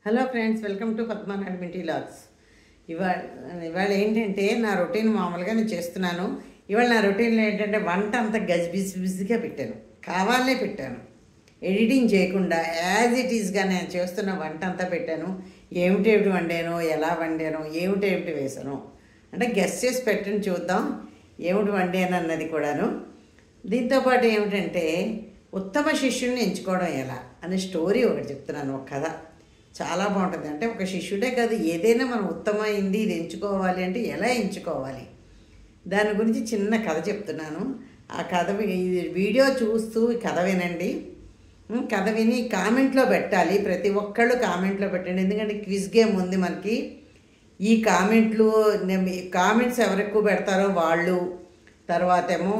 Hello friends welcome to పద్మనాడు మింటీ లాగ్స్ ఇవాళ ఇవాళ ఏంటంటే నా రొటీన్ మామూలుగా నేను చేస్తున్నాను ఇవాళ నా రొటీన్లో ఏంటంటే వంట అంతా గజ్ బిజి బిజీగా పెట్టాను కావాలనే పెట్టాను ఎడిటింగ్ చేయకుండా యాజ్ ఇట్ ఈస్గా నేను చేస్తున్న వంట అంతా పెట్టాను ఏమిటేమిటి వండాను ఎలా వండాను ఏమిటేమిటి వేసాను అంటే గెస్ట్ చేసి పెట్టని చూద్దాం ఏమిటి వండాను అన్నది కూడాను దీంతోపాటు ఏమిటంటే ఉత్తమ శిష్యుల్ని ఎంచుకోవడం ఎలా అనే స్టోరీ ఒకటి చెప్తున్నాను ఒక కథ చాలా బాగుంటుంది అంటే ఒక శిష్యుడే కాదు ఏదైనా మనం ఉత్తమైంది ఇది ఎంచుకోవాలి అంటే ఎలా ఎంచుకోవాలి దాని గురించి చిన్న కథ చెప్తున్నాను ఆ కథ వి- ఇది వీడియో చూస్తూ ఈ కథ వినండి ఉం, కథ విని కామెంట్లో పెట్టాలి ప్రతి ఒక్కళ్ళు కామెంట్లో పెట్టండి ఎందుకంటే క్విజ్ గేమ్ ఉంది మనకి ఈ కామెంట్లు నేను- కామెంట్స్ ఎవరు ఎక్కువ పెడతారో వాళ్ళు తర్వాత ఏమో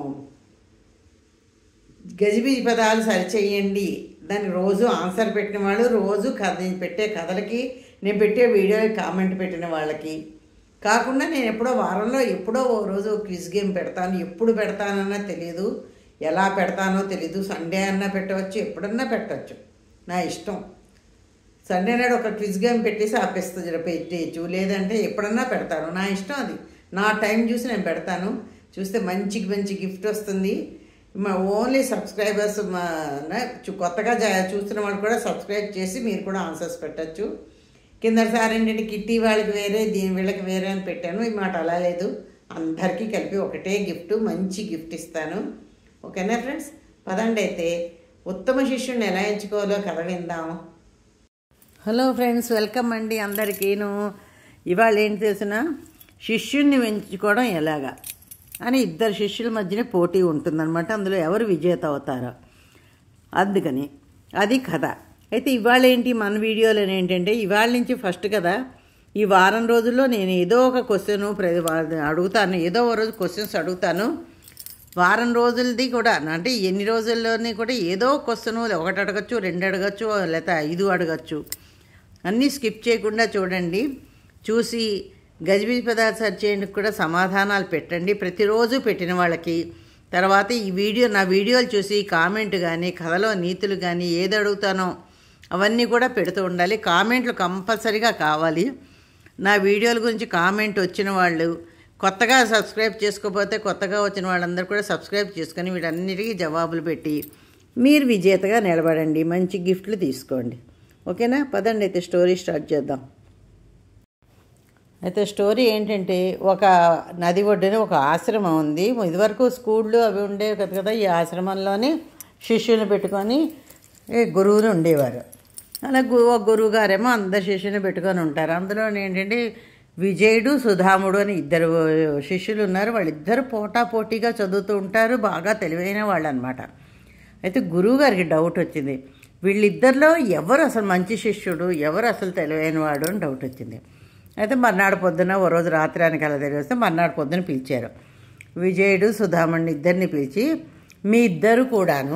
గజిబిజి పదాలు సరిచేయండి దానికి రోజు ఆన్సర్ పెట్టిన వాళ్ళు రోజు కథ నేను పెట్టే కథలకి నేను పెట్టే వీడియోకి కామెంట్ పెట్టిన వాళ్ళకి కాకుండా నేను ఎప్పుడో వారంలో ఎప్పుడో ఓ రోజు క్విజ్ గేమ్ పెడతాను ఎప్పుడు పెడతానన్నా తెలియదు ఎలా పెడతానో తెలీదు సండే అన్నా పెట్టవచ్చు ఎప్పుడన్నా పెట్టవచ్చు నా ఇష్టం సండే నాడు ఒక క్విజ్ గేమ్ పెట్టేసి ఆపేస్తుంది పెట్టేయచ్చు లేదంటే ఎప్పుడన్నా పెడతాను నా ఇష్టం అది నా టైం చూసి నేను పెడతాను చూస్తే మంచి మంచి గిఫ్ట్ వస్తుంది మా ఓన్లీ సబ్స్క్రైబర్స్ మా నా- చు- కొత్తగా జా- చూస్తున్న వాళ్ళు కూడా సబ్స్క్రైబ్ చేసి మీరు కూడా ఆన్సర్స్ పెట్టచ్చు కిందసారి ఏంటంటే కిట్టి వాళ్ళకి వేరే దీని వీళ్ళకి వేరే అని పెట్టాను ఈ మాట అలా లేదు అందరికీ కలిపి ఒకటే గిఫ్ట్ మంచి గిఫ్ట్ ఇస్తాను ఓకేనా ఫ్రెండ్స్ పదండి అయితే ఉత్తమ శిష్యుడిని ఎలా ఎంచుకోవాలో కథ విందాం హలో ఫ్రెండ్స్ వెల్కమ్ అండి అందరికీను ఇవాళ ఏంటి తెలిసిన శిష్యుణ్ణి ఎంచుకోవడం ఎలాగా అని ఇద్దరు శిష్యుల మధ్యనే పోటీ ఉంటుందన్నమాట అందులో ఎవరు విజేత అవుతారో అందుకని అది కథ అయితే ఇవాళ ఏంటి మన వీడియోలో ఏంటంటే ఇవాళ నుంచి ఫస్ట్ కదా ఈ వారం రోజుల్లో నేను ఏదో ఒక క్వశ్చన్ అడుగుతాను ఏదో ఒక రోజు క్వశ్చన్స్ అడుగుతాను వారం రోజులది కూడా అంటే ఎన్ని రోజుల్లోని కూడా ఏదో క్వశ్చన్ ఒకటి అడగచ్చు రెండు అడగచ్చు లేకపోతే ఐదు అడగచ్చు అన్నీ స్కిప్ చేయకుండా చూడండి చూసి గజిబిజి పదార్థ సెర్చ్ చేయడానికి కూడా సమాధానాలు పెట్టండి ప్రతిరోజు పెట్టిన వాళ్ళకి తర్వాత ఈ వీడియో నా వీడియోలు చూసి కామెంట్ కానీ కథలో నీతులు కానీ ఏది అడుగుతానో అవన్నీ కూడా పెడుతూ ఉండాలి కామెంట్లు కంపల్సరీగా కావాలి నా వీడియోల గురించి కామెంట్ వచ్చిన వాళ్ళు కొత్తగా సబ్స్క్రైబ్ చేసుకోకపోతే కొత్తగా వచ్చిన వాళ్ళందరూ కూడా సబ్స్క్రైబ్ చేసుకొని వీటన్నిటికీ జవాబులు పెట్టి మీరు విజేతగా నిలబడండి మంచి గిఫ్ట్లు తీసుకోండి ఓకేనా పదండి అయితే స్టోరీ స్టార్ట్ చేద్దాం అయితే స్టోరీ ఏంటంటే ఒక నది ఒడ్డున ఒక ఆశ్రమం ఉంది ఇదివరకు స్కూళ్ళు అవి ఉండేవి కదా కదా ఈ ఆశ్రమంలోనే శిష్యుని పెట్టుకొని ఏ గురువులు ఉండేవారు అలా గు ఒక గురువు గారేమో అందరు శిష్యుని పెట్టుకొని ఉంటారు అందులో ఏంటంటే విజయుడు సుధాముడు అని ఇద్దరు శిష్యులు ఉన్నారు వాళ్ళిద్దరు పోటా పోటీగా చదువుతూ ఉంటారు బాగా తెలివైన వాళ్ళు అనమాట అయితే గురువు గారికి డౌట్ వచ్చింది వీళ్ళిద్దరిలో ఎవరు అసలు మంచి శిష్యుడు ఎవరు అసలు తెలివైన వాడు అని డౌట్ వచ్చింది అయితే మర్నాడు పొద్దున ఓ రోజు రాత్రానికి అలా తెలియస్తే మర్నాడు పొద్దున పిలిచారు విజయుడు సుధామణి ఇద్దరిని పిలిచి మీ ఇద్దరు కూడాను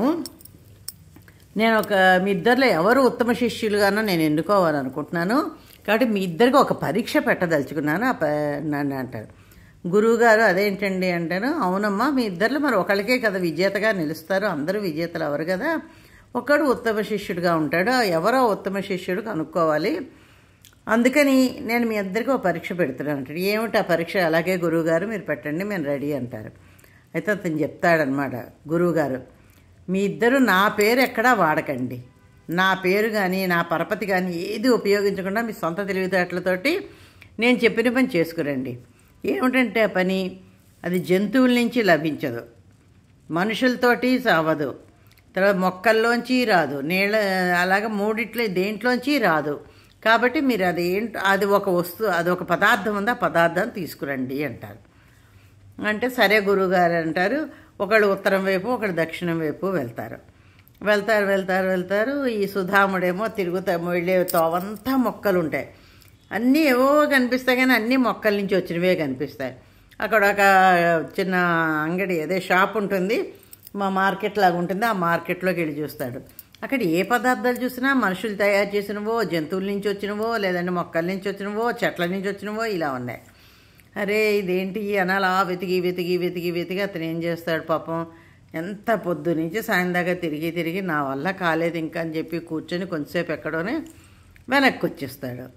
నేను ఒక మీ ఇద్దరిలో ఎవరు ఉత్తమ శిష్యులుగానో నేను ఎన్నుకోవాలనుకుంటున్నాను కాబట్టి మీ ఇద్దరికి ఒక పరీక్ష పెట్టదలుచుకున్నాను ఆ ప నన్ను అంటారు గురువుగారు అదేంటండి అంటాను అవునమ్మా మీ ఇద్దరిలో మరి ఒకళ్ళకే కదా విజేతగా నిలుస్తారు అందరూ విజేతలు ఎవరు కదా ఒకడు ఉత్తమ శిష్యుడిగా ఉంటాడు ఎవరో ఉత్తమ శిష్యుడు కనుక్కోవాలి అందుకని నేను మీ ఇద్దరికి ఒక పరీక్ష పెడుతున్నాను అంటాడు ఏమిటి ఆ పరీక్ష అలాగే గురువుగారు మీరు పెట్టండి మేము రెడీ అంటారు అయితే అతను చెప్తాడనమాట గురువుగారు మీ ఇద్దరు నా పేరు ఎక్కడా వాడకండి నా పేరు కానీ నా పరపతి కానీ ఏది ఉపయోగించకుండా మీ సొంత తెలివితేటలతోటి నేను చెప్పిన పని చేసుకురండి ఏమిటంటే ఆ పని అది జంతువుల నుంచి లభించదు మనుషులతోటి సావదు తర్వాత మొక్కల్లోంచి రాదు నీళ్ళ అలాగ మూడిట్లో దేంట్లోంచి రాదు కాబట్టి మీరు అది ఏంటో అది ఒక వస్తువు అది ఒక పదార్థం ఉంది ఆ పదార్థాన్ని తీసుకురండి అంటారు అంటే సరే గురువుగారు అంటారు ఒకళ్ళు ఉత్తరం వైపు ఒకళ్ళు దక్షిణం వైపు వెళ్తారు వెళ్తారు వెళ్తారు వెళ్తారు ఈ సుధాముడేమో తిరుగుతా వెళ్ళే తోవంతా మొక్కలు ఉంటాయి అన్నీ ఏవో కనిపిస్తాయి కానీ అన్నీ మొక్కల నుంచి వచ్చినవే కనిపిస్తాయి అక్కడ ఒక చిన్న అంగడి అదే షాప్ ఉంటుంది మా మార్కెట్ లాగా ఉంటుంది ఆ మార్కెట్లోకి వెళ్ళి చూస్తాడు అక్కడ ఏ పదార్థాలు చూసినా మనుషులు తయారు చేసినవో జంతువుల నుంచి వచ్చినవో లేదంటే మొక్కల నుంచి వచ్చినవో చెట్ల నుంచి వచ్చినవో ఇలా ఉన్నాయి అరే ఇదేంటి అని అలా వెతికి వెతికి వెతికి వెతికి అతను ఏం చేస్తాడు పాపం ఎంత పొద్దు నుంచి సాయం దాకా తిరిగి తిరిగి నా వల్ల కాలేదు ఇంకా అని చెప్పి కూర్చొని కొంచెంసేపు ఎక్కడోనే వెనక్కి వచ్చేస్తాడు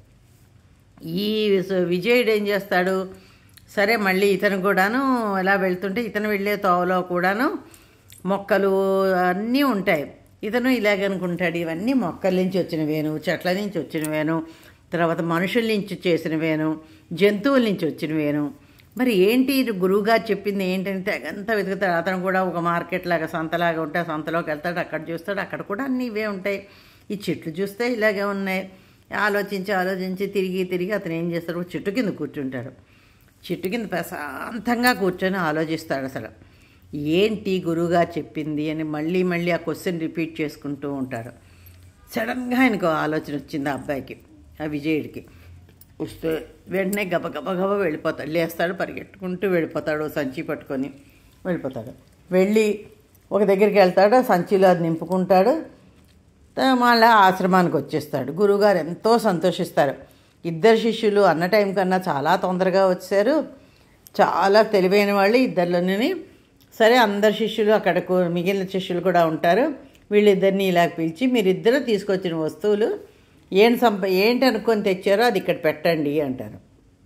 ఈ స- విజయుడు ఏం చేస్తాడు సరే మళ్ళీ ఇతను కూడాను ఎలా వెళ్తుంటే ఇతను వెళ్ళే తోవలో కూడాను మొక్కలు అన్నీ ఉంటాయి ఇతను ఇలాగనుకుంటాడు ఇవన్నీ మొక్కల నుంచి వచ్చినవేను చెట్ల నుంచి వచ్చినవేను తర్వాత మనుషుల నుంచి చేసినవేను జంతువుల నుంచి వచ్చినవేను మరి ఏంటి ఇది గురువుగారు చెప్పింది ఏంటంటే అంతా వెతుకుతాడు అతను కూడా ఒక మార్కెట్ లాగా సంతలాగా ఉంటే ఆ సంతలోకి వెళ్తాడు అక్కడ చూస్తాడు అక్కడ కూడా అన్నీ ఇవే ఉంటాయి ఈ చెట్లు చూస్తే ఇలాగే ఉన్నాయి ఆలోచించి ఆలోచించి తిరిగి తిరిగి అతను ఏం చేస్తాడు ఒక చెట్టు కింద కూర్చుంటాడు చెట్టు కింద ప్రశాంతంగా కూర్చొని ఆలోచిస్తాడు అసలు ఏంటి గురువుగా చెప్పింది అని మళ్ళీ మళ్ళీ ఆ క్వశ్చన్ రిపీట్ చేసుకుంటూ ఉంటాడు సడన్గా ఆయనకు ఆలోచన వచ్చింది ఆ అబ్బాయికి ఆ విజయుడికి వస్తే వెంటనే గబ గబ గబ వెళ్ళిపోతాడు లేస్తాడు పరిగెట్టుకుంటూ వెళ్ళిపోతాడు ఓ సంచి పట్టుకొని వెళ్ళిపోతాడు వెళ్ళి ఒక దగ్గరికి వెళ్తాడు ఆ సంచిలో అది నింపుకుంటాడు త- మళ్ళా ఆశ్రమానికి వచ్చేస్తాడు గురువుగారు ఎంతో సంతోషిస్తారు ఇద్దరు శిష్యులు అన్న టైం కన్నా చాలా తొందరగా వచ్చారు చాలా తెలివైన వాళ్ళు ఇద్దరిలోని సరే అందరు శిష్యులు అక్కడకు మిగిలిన శిష్యులు కూడా ఉంటారు వీళ్ళిద్దరిని ఇలా పిలిచి మీరిద్దరూ తీసుకొచ్చిన వస్తువులు ఏం సంప ఏంటి అనుకొని తెచ్చారో అది ఇక్కడ పెట్టండి అంటారు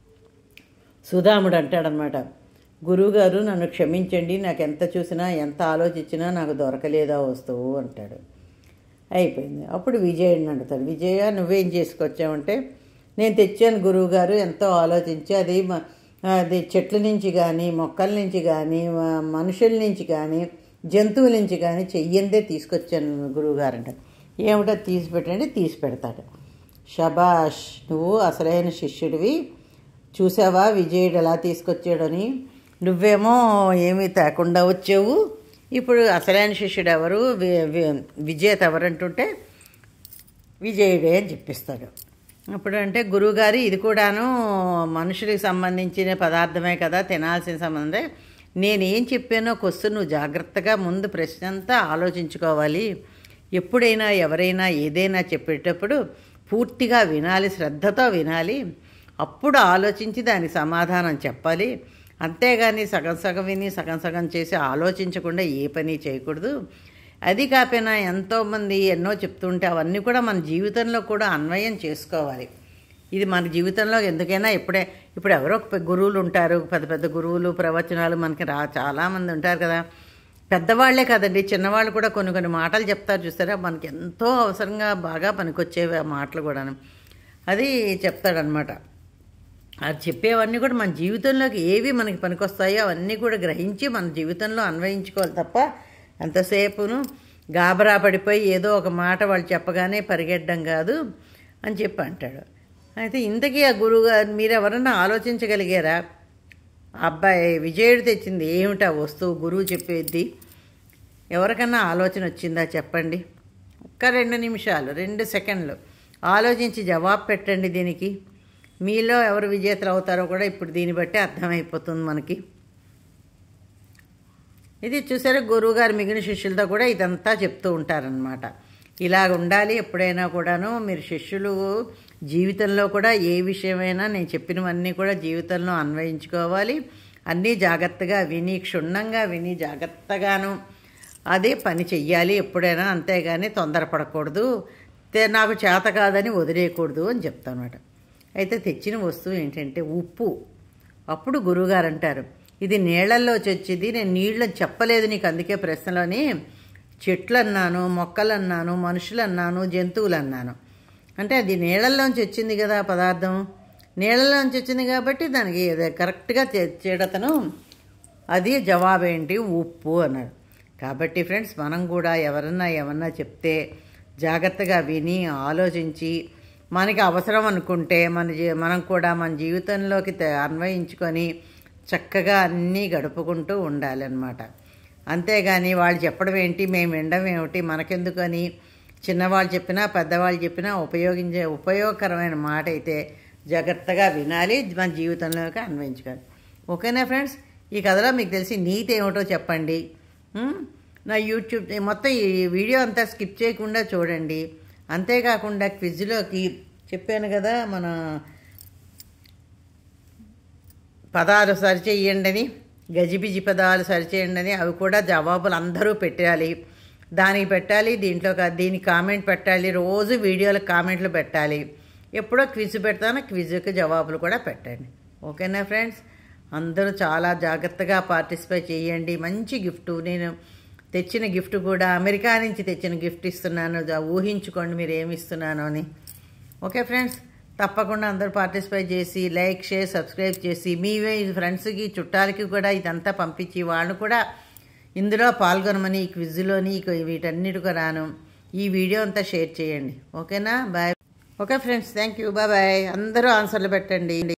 సుధాముడు అంటాడనమాట గురువుగారు నన్ను క్షమించండి నాకు ఎంత చూసినా ఎంత ఆలోచించినా నాకు దొరకలేదా వస్తువు అంటాడు అయిపోయింది అప్పుడు విజయుడిని అడుగుతాడు విజయ నువ్వేం చేసుకొచ్చావంటే నేను తెచ్చాను గురువుగారు ఎంతో ఆలోచించి అది మ- అది చెట్ల నుంచి కానీ మొక్కల నుంచి కానీ మ- మనుషుల నుంచి కానీ జంతువుల నుంచి కానీ చెయ్యందే తీసుకొచ్చాను గురువుగారు అంట ఏమిటో తీసి పెట్టండి తీసి పెడతాడు షబాష్ నువ్వు అసలైన శిష్యుడివి చూసావా విజయుడు ఎలా తీసుకొచ్చాడని నువ్వేమో ఏమీ తేకుండా వచ్చావు ఇప్పుడు అసలైన శిష్యుడు ఎవరు వి- వి- విజేత ఎవరంటుంటే విజయుడే అని చెప్పిస్తాడు అప్పుడు అంటే గురువుగారు ఇది కూడాను మనుషులకు సంబంధించిన పదార్థమే కదా తినాల్సిన సంబంధం నేనేం చెప్పానో క్వశ్చన్ నువ్వు జాగ్రత్తగా ముందు ప్రశ్న అంతా ఆలోచించుకోవాలి ఎప్పుడైనా ఎవరైనా ఏదైనా చెప్పేటప్పుడు పూర్తిగా వినాలి శ్రద్ధతో వినాలి అప్పుడు ఆలోచించి దానికి సమాధానం చెప్పాలి అంతేగాని సగం సగం విని సగం సగం చేసి ఆలోచించకుండా ఏ పని చేయకూడదు అది కాకపోయినా ఎంతోమంది ఎన్నో చెప్తుంటే అవన్నీ కూడా మన జీవితంలో కూడా అన్వయం చేసుకోవాలి ఇది మన జీవితంలో ఎందుకైనా ఇప్పుడే ఇప్పుడు ఎవరో ఒక పె- గురువులు ఉంటారు పెద్ద పెద్ద గురువులు ప్రవచనాలు మనకి రా చాలామంది ఉంటారు కదా పెద్దవాళ్లే కదండి చిన్నవాళ్ళు కూడా కొన్ని కొన్ని మాటలు చెప్తారు చూస్తారా మనకి ఎంతో అవసరంగా బాగా పనికొచ్చేవి ఆ మాటలు కూడాను అది చెప్తాడనమాట అది చెప్పేవన్నీ కూడా మన జీవితంలోకి ఏవి మనకి పనికొస్తాయో అవన్నీ కూడా గ్రహించి మన జీవితంలో అన్వయించుకోవాలి తప్ప ఎంతసేపును గాబరా పడిపోయి ఏదో ఒక మాట వాళ్ళు చెప్పగానే పరిగెట్టడం కాదు అని చెప్పి అంటాడు అయితే ఇంతకీ ఆ గురువుగారు మీరు ఎవరన్నా ఆలోచించగలిగారా ఆ అబ్బాయి విజయుడు తెచ్చింది ఏమిటా వస్తువు గురువు చెప్పేది ఎవరికన్నా ఆలోచన వచ్చిందా చెప్పండి ఒక్క రెండు నిమిషాలు రెండు సెకండ్లు ఆలోచించి జవాబు పెట్టండి దీనికి మీలో ఎవరు విజేతలు అవుతారో కూడా ఇప్పుడు దీన్ని బట్టి అర్థమైపోతుంది మనకి ఇది చూసారా గురువుగారు మిగిలిన శిష్యులతో కూడా ఇదంతా చెప్తూ ఉంటారనమాట ఇలాగ ఉండాలి ఎప్పుడైనా కూడాను మీరు శిష్యులు జీవితంలో కూడా ఏ విషయమైనా నేను చెప్పినవన్నీ కూడా జీవితంలో అన్వయించుకోవాలి అన్నీ జాగ్రత్తగా విని క్షుణ్ణంగా విని జాగ్రత్తగాను అదే పని చెయ్యాలి ఎప్పుడైనా అంతేగాని తొందరపడకూడదు తే- నాకు చేత కాదని వదిలేయకూడదు అని చెప్తానమాట అయితే తెచ్చిన వస్తువు ఏంటంటే ఉప్పు అప్పుడు గురువుగారు అంటారు ఇది నీళ్లలో వచ్చింది నేను నీళ్ళు చెప్పలేదు నీకు అందుకే ప్రశ్నలోని చెట్లు అన్నాను మొక్కలు అన్నాను మనుషులు అన్నాను జంతువులు అన్నాను అంటే అది నీళ్ళల్లోంచి వచ్చింది కదా ఆ పదార్థం నీళ్ళలోంచి వచ్చింది కాబట్టి దానికి ఇది కరెక్ట్గా చేయడతను అది జవాబేంటి ఉప్పు అన్నాడు కాబట్టి ఫ్రెండ్స్ మనం కూడా ఎవరన్నా ఏమన్నా చెప్తే జాగ్రత్తగా విని ఆలోచించి మనకి అవసరం అనుకుంటే మన జీ- మనం కూడా మన జీవితంలోకి తే- అన్వయించుకొని చక్కగా అన్నీ గడుపుకుంటూ ఉండాలన్నమాట అంతేగాని వాళ్ళు చెప్పడం ఏంటి మేము వినడం ఏమిటి మనకెందుకని చిన్నవాళ్ళు చెప్పినా పెద్దవాళ్ళు చెప్పినా ఉపయోగించే ఉపయోగకరమైన మాట అయితే జాగ్రత్తగా వినాలి మన జీవితంలోకి అన్వయించుకోవాలి ఓకేనా ఫ్రెండ్స్ ఈ కథలో మీకు తెలిసి నీతి ఏమిటో చెప్పండి ఉం? నా యూట్యూబ్ మొత్తం ఈ వీడియో అంతా స్కిప్ చేయకుండా చూడండి అంతేకాకుండా క్విజ్లోకి చెప్పాను కదా మన పదాలు సరిచేయండి అని గజిబిజి పదాలు సరిచేయండి అని అవి కూడా జవాబులు అందరూ పెట్టాలి దానికి పెట్టాలి దీంట్లో కా- దీనికి కామెంట్ పెట్టాలి రోజు వీడియోలకు కామెంట్లు పెట్టాలి ఎప్పుడో క్విజ్ పెడతాను క్విజ్కి జవాబులు కూడా పెట్టండి ఓకేనా ఫ్రెండ్స్ అందరూ చాలా జాగ్రత్తగా పార్టిసిపేట్ చేయండి మంచి గిఫ్ట్ నేను తెచ్చిన గిఫ్ట్ కూడా అమెరికా నుంచి తెచ్చిన గిఫ్ట్ ఇస్తున్నాను జా- ఊహించుకోండి మీరు ఏమి ఇస్తున్నాను అని ఓకే ఫ్రెండ్స్ తప్పకుండా అందరూ పార్టిసిపేట్ చేసి లైక్ షేర్ సబ్స్క్రైబ్ చేసి మీ ఫ్రెండ్స్కి చుట్టాలకి కూడా ఇదంతా పంపించి వాళ్ళు కూడా ఇందులో పాల్గొనమని ఈ క్విజ్లోని వీటన్నిటికి రాను ఈ వీడియో అంతా షేర్ చేయండి ఓకేనా bye okay friends thank you bye bye అందరూ ఆన్సర్లు పెట్టండి